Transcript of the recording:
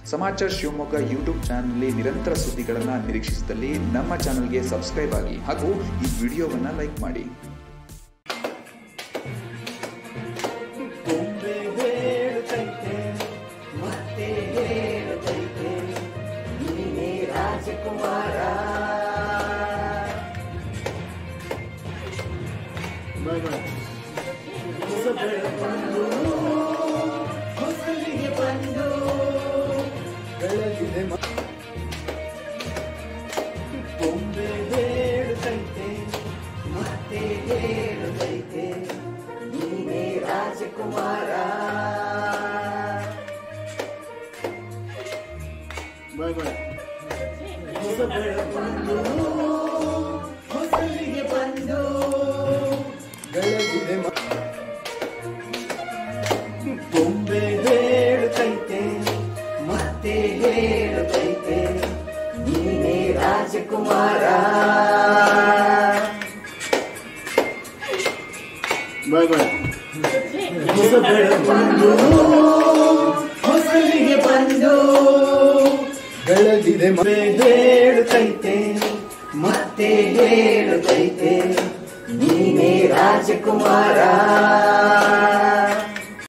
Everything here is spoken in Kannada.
ಸಮಾಚಾರ ಶಿವಮೊಗ್ಗ ಯೂಟ್ಯೂಬ್ ಚಾನಲ್ನಲ್ಲಿ ನಿರಂತರ ಸುದ್ದಿಗಳನ್ನು ನಿರೀಕ್ಷಿಸಿದಲ್ಲಿ ನಮ್ಮ ಚಾನಲ್ಗೆ ಸಬ್ಸ್ಕ್ರೈಬ್ ಆಗಿ ಹಾಗೂ ಈ ವಿಡಿಯೋವನ್ನು ಲೈಕ್ ಮಾಡಿ ಗೊಂಬೆ ಹೇಳುತ್ತೈತೆ ಮತ್ತೆ ಹೇಳುತ್ತೈತೆ ನೀನೇ ರಾಜಕುಮಾರ ಹೊಸ ಬೆಳಕೊಂಡು ಹೊಸಲಿಗೆ ಬಂದು ಬೆಳಗಿದೆ ಮ- ಗೊಂಬೆ ಹೇಳುತ್ತೈತೆ ಮತ್ತೆ ಹೇಳುತ್ತೈತೆ ನೀನೇ ರಾಜಕುಮಾರ ಹೊಸ ಬೆಳಕೊಂಡು ಹೊಸಲಿಗೆ ಬಂದು ಬೆಳಗಿದೆ ಮ- ಗೊಂಬೆ ಹೇಳುತ್ತೈತೆ ಮತ್ತೆ ಹೇಳುತ್ತೈತೆ ನೀನೇ ರಾಜಕುಮಾರ ಬಾಯ್ ಬಾಯ್ ಹೊಸ ಬೆಳಕೊಂಡು ಹೊಸಲಿಗೆ ಬಂದು ಬೆಳಗಿದೆ ಮೇ ಹೇಳುತ್ತೈತೆ ಮತ್ತೆ ಹೇಳುತ್ತೈತೆ ನೀನೇ ರಾಜಕುಮಾರ